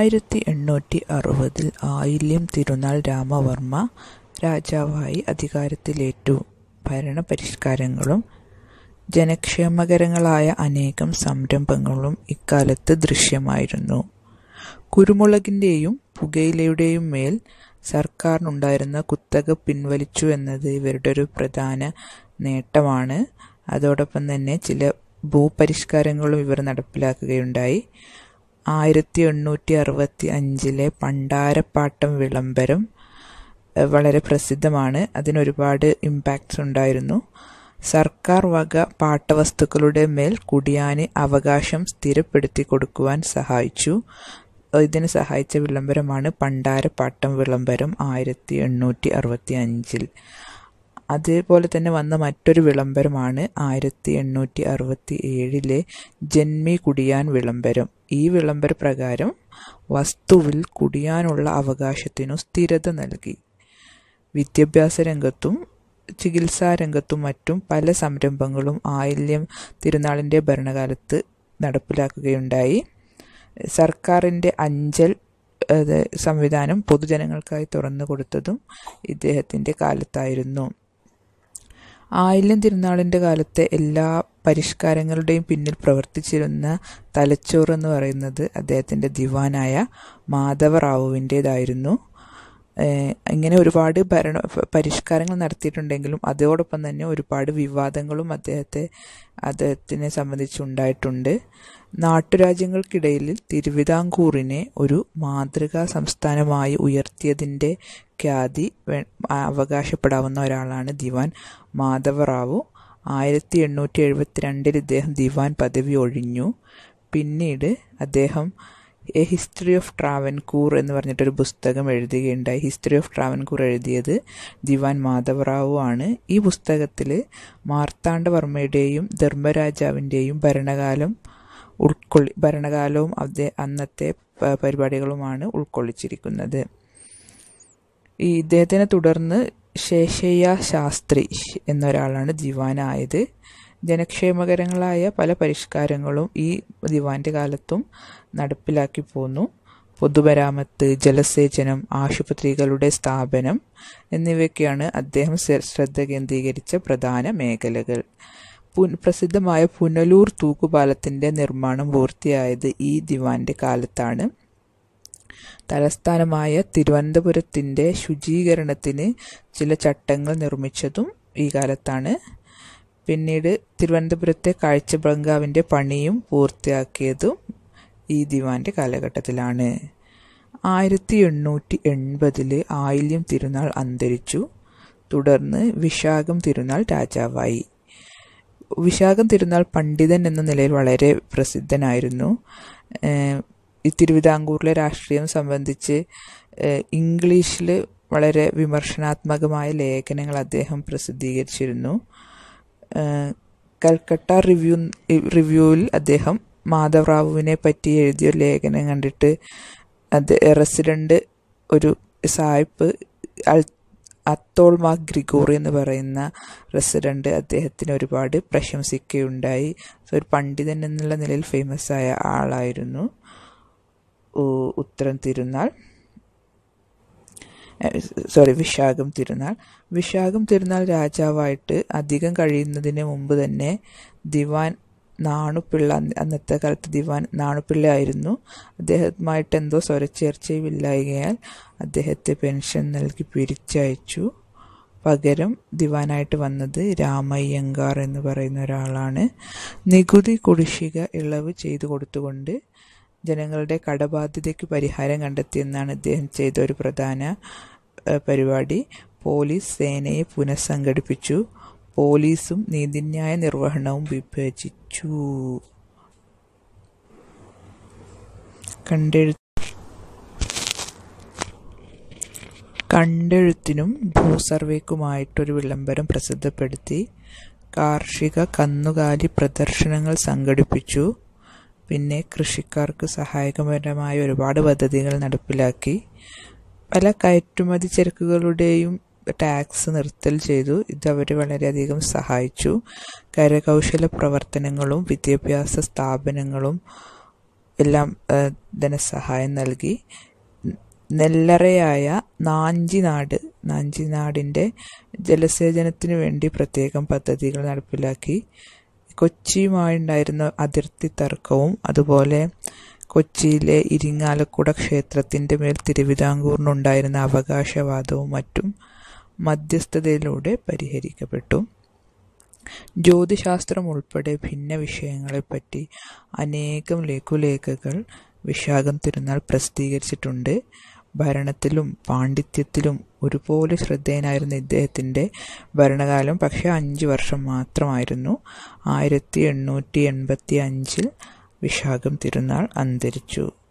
ആയിരത്തി എണ്ണൂറ്റി അറുപതിൽ ആയില്യം തിരുനാൾ രാമവർമ്മ രാജാവായി അധികാരത്തിലേറ്റു. ഭരണപരിഷ്കാരങ്ങളും ജനക്ഷേമകരങ്ങളായ അനേകം സംരംഭങ്ങളും ഇക്കാലത്ത് ദൃശ്യമായിരുന്നു. കുരുമുളകിന്റെയും പുകയിലയുടെയും മേൽ സർക്കാരിനുണ്ടായിരുന്ന കുത്തക പിൻവലിച്ചു എന്നത് ഇവരുടെ ഒരു പ്രധാന നേട്ടമാണ്. അതോടൊപ്പം തന്നെ ചില ഭൂപരിഷ്കാരങ്ങളും ഇവർ നടപ്പിലാക്കുകയുണ്ടായി. ആയിരത്തി എണ്ണൂറ്റി അറുപത്തി അഞ്ചിലെ പണ്ടാരപ്പാട്ടം വിളംബരം വളരെ പ്രസിദ്ധമാണ്. അതിന് ഒരുപാട് ഇമ്പാക്ട്സ് ഉണ്ടായിരുന്നു. സർക്കാർ വക പാട്ടവസ്തുക്കളുടെ മേൽ കുടിയാന് അവകാശം സ്ഥിരപ്പെടുത്തിക്കൊടുക്കുവാൻ സഹായിച്ചു. ഇതിന് സഹായിച്ച വിളംബരമാണ് പണ്ടാരപ്പാട്ടം വിളംബരം ആയിരത്തി എണ്ണൂറ്റി അറുപത്തി അഞ്ചിൽ. അതേപോലെ തന്നെ വന്ന മറ്റൊരു വിളംബരമാണ് ആയിരത്തി എണ്ണൂറ്റി അറുപത്തി ഏഴിലെ ജന്മി കുടിയാൻ വിളംബരം. ഈ വിളംബരപ്രകാരം വസ്തുവിൽ കുടിയാനുള്ള അവകാശത്തിനു സ്ഥിരത നൽകി. വിദ്യാഭ്യാസരംഗത്തും ചികിത്സാരംഗത്തും മറ്റും പല സംരംഭങ്ങളും ആയില്യം തിരുനാളിന്റെ ഭരണകാലത്ത് നടപ്പിലാക്കുകയുണ്ടായി. സർക്കാരിന്റെ അഞ്ചൽ സംവിധാനം പൊതുജനങ്ങൾക്കായി തുറന്നുകൊടുത്തതും ഇദ്ദേഹത്തിന്റെ കാലത്തായിരുന്നു. ആയില്യം തിരുനാളിന്റെ കാലത്തെ എല്ലാ പരിഷ്കാരങ്ങളുടെയും പിന്നിൽ പ്രവർത്തിച്ചിരുന്ന തലച്ചോറ് എന്ന് പറയുന്നത് അദ്ദേഹത്തിന്റെ ദിവാനായ മാധവറാവുവിന്റേതായിരുന്നു. ഇങ്ങനെ ഒരുപാട് ഭരണ പരിഷ്കാരങ്ങൾ നടത്തിയിട്ടുണ്ടെങ്കിലും അതോടൊപ്പം തന്നെ ഒരുപാട് വിവാദങ്ങളും അദ്ദേഹത്തെ അദ്ദേഹത്തിനെ സംബന്ധിച്ച് ഉണ്ടായിട്ടുണ്ട്. നാട്ടുരാജ്യങ്ങൾക്കിടയിൽ തിരുവിതാംകൂറിനെ ഒരു മാതൃകാ സംസ്ഥാനമായി ഉയർത്തിയതിന്റെ ഖ്യാതി അവകാശപ്പെടാവുന്ന ഒരാളാണ് ദിവാൻ മാധവറാവു. ആയിരത്തി എണ്ണൂറ്റി എഴുപത്തിരണ്ടിൽ ഇദ്ദേഹം ദിവാൻ പദവി ഒഴിഞ്ഞു. പിന്നീട് അദ്ദേഹം എ ഹിസ്റ്ററി ഓഫ് ട്രാവൻകൂർ എന്ന് പറഞ്ഞിട്ടൊരു പുസ്തകം എഴുതുകയുണ്ടായി. ഹിസ്റ്ററി ഓഫ് ട്രാവൻകൂർ എഴുതിയത് ദിവാൻ മാധവറാവു ആണ്. ഈ പുസ്തകത്തില് മാർത്താണ്ഡവർമ്മയുടെയും ധർമ്മരാജാവിന്റെയും ഭരണകാലം ഉൾക്കൊള്ളി ഭരണകാലവും അന്നത്തെ പരിപാടികളുമാണ് ഉൾക്കൊള്ളിച്ചിരിക്കുന്നത്. ഈ ഇദ്ദേഹത്തിനെ തുടർന്ന് ശേഷയ്യ ശാസ്ത്രി എന്നൊരാളാണ് ദിവാനായത്. ജനക്ഷേമകരങ്ങളായ പല പരിഷ്കാരങ്ങളും ഈ ദിവാന്റെ കാലത്തും നടപ്പിലാക്കിപ്പോന്നു. പൊതുമരാമത്ത്, ജലസേചനം, ആശുപത്രികളുടെ സ്ഥാപനം എന്നിവയൊക്കെയാണ് അദ്ദേഹം ശ്രദ്ധ കേന്ദ്രീകരിച്ച പ്രധാന മേഖലകൾ. പ്രസിദ്ധമായ പുനലൂർ തൂക്കുപാലത്തിന്റെ നിർമ്മാണം പൂർത്തിയായത് ഈ ദിവാന്റെ കാലത്താണ്. തലസ്ഥാനമായ തിരുവനന്തപുരത്തിന്റെ ശുചീകരണത്തിന് ചില ചട്ടങ്ങൾ നിർമ്മിച്ചതും ഈ കാലത്താണ്. പിന്നീട് തിരുവനന്തപുരത്തെ കാഴ്ചബംഗ്ലാവിന്റെ പണിയും പൂർത്തിയാക്കിയതും ഈ ദിവാന്റെ കാലഘട്ടത്തിലാണ്. ആയിരത്തി എണ്ണൂറ്റി എൺപതില് ആയില്യം തിരുനാൾ അന്തരിച്ചു. തുടർന്ന് വിശാഖം തിരുനാൾ രാജാവായി. വിശാഖം തിരുനാൾ പണ്ഡിതൻ എന്ന നിലയിൽ വളരെ പ്രസിദ്ധനായിരുന്നു. ഈ തിരുവിതാംകൂറിലെ രാഷ്ട്രീയം സംബന്ധിച്ച് ഇംഗ്ലീഷില് വളരെ വിമർശനാത്മകമായ ലേഖനങ്ങൾ അദ്ദേഹം പ്രസിദ്ധീകരിച്ചിരുന്നു. കൽക്കട്ട റിവ്യൂ റിവ്യൂവിൽ അദ്ദേഹം മാധവറാവുവിനെ പറ്റി എഴുതിയ ഒരു ലേഖനം കണ്ടിട്ട് റെസിഡന്റ് ഒരു സായിപ്പ് അത്തോൾ മാർ ഗ്രിഗോറി എന്ന് പറയുന്ന റെസിഡന്റ് അദ്ദേഹത്തിനെ ഒരുപാട് പ്രശംസിക്കുകയുണ്ടായി. ഒരു പണ്ഡിതൻ എന്നുള്ള നിലയിൽ ഫേമസ് ആയ ആളായിരുന്നു ഉത്രം തിരുനാൾ സോറി വിശാഖം തിരുനാൾ. വിശാഖം തിരുനാൾ രാജാവായിട്ട് അധികം കഴിയുന്നതിന് മുമ്പ് തന്നെ ദിവാൻ നാണുപിള്ള അന്നത്തെ കാലത്ത് ദിവാൻ നാണുപിള്ള ആയിരുന്നു. അദ്ദേഹവുമായിട്ട് എന്തോ സ്വരച്ചേർച്ചയില്ലായ്കയാൽ അദ്ദേഹത്തെ പെൻഷൻ നൽകി പിരിച്ചയച്ചു. പകരം ദിവാനായിട്ട് വന്നത് രാമയ്യങ്കാർ എന്ന് പറയുന്ന ഒരാളാണ്. നികുതി കുടിശ്ശിക ഇളവ് ചെയ്തു കൊടുത്തുകൊണ്ട് ജനങ്ങളുടെ കടബാധ്യതയ്ക്ക് പരിഹാരം കണ്ടെത്തിയെന്നാണ് ഇദ്ദേഹം ചെയ്ത ഒരു പ്രധാന പരിപാടി. പോലീസ് സേനയെ പുനഃസംഘടിപ്പിച്ചു. പോലീസും നീതിന്യായ നിർവഹണവും വിഭജിച്ചു. കണ്ടെഴുത്തിനും ഭൂസർവേക്കുമായിട്ടൊരു വിളംബരം പ്രസിദ്ധപ്പെടുത്തി. കാർഷിക കന്നുകാലി പ്രദർശനങ്ങൾ സംഘടിപ്പിച്ചു. പിന്നെ കൃഷിക്കാർക്ക് സഹായകരമായ ഒരുപാട് പദ്ധതികൾ നടപ്പിലാക്കി. പല കയറ്റുമതി ചരക്കുകളുടെയും ടാക്സ് നിർത്തൽ ചെയ്തു. ഇത് അവരെ വളരെയധികം സഹായിച്ചു. കരകൗശല പ്രവർത്തനങ്ങളും വിദ്യാഭ്യാസ സ്ഥാപനങ്ങളും എല്ലാം ഏഹ്, ധനസഹായം നൽകി നെല്ലറയായ നാഞ്ചിനാട് നാഞ്ചിനാടിൻ്റെ ജലസേചനത്തിന് വേണ്ടി പ്രത്യേകം പദ്ധതികൾ നടപ്പിലാക്കി കൊച്ചിയുമായുണ്ടായിരുന്ന അതിർത്തി തർക്കവും അതുപോലെ കൊച്ചിയിലെ ഇരിങ്ങാലക്കുട ക്ഷേത്രത്തിൻ്റെ മേൽ തിരുവിതാംകൂറിനുണ്ടായിരുന്ന അവകാശവാദവും മറ്റും മധ്യസ്ഥതയിലൂടെ പരിഹരിക്കപ്പെട്ടു ജ്യോതിശാസ്ത്രം ഉൾപ്പെടെ ഭിന്ന വിഷയങ്ങളെപ്പറ്റി അനേകം ലഘുലേഖകൾ വിശാഖം തിരുനാൾ പ്രസിദ്ധീകരിച്ചിട്ടുണ്ട് ഭരണത്തിലും പാണ്ഡിത്യത്തിലും ഒരുപോലെ ശ്രദ്ധേയനായിരുന്ന ഇദ്ദേഹത്തിൻ്റെ ഭരണകാലം പക്ഷേ അഞ്ച് വർഷം മാത്രമായിരുന്നു ആയിരത്തി എണ്ണൂറ്റി എൺപത്തി അഞ്ചിൽ വിശാഖം തിരുനാൾ അന്തരിച്ചു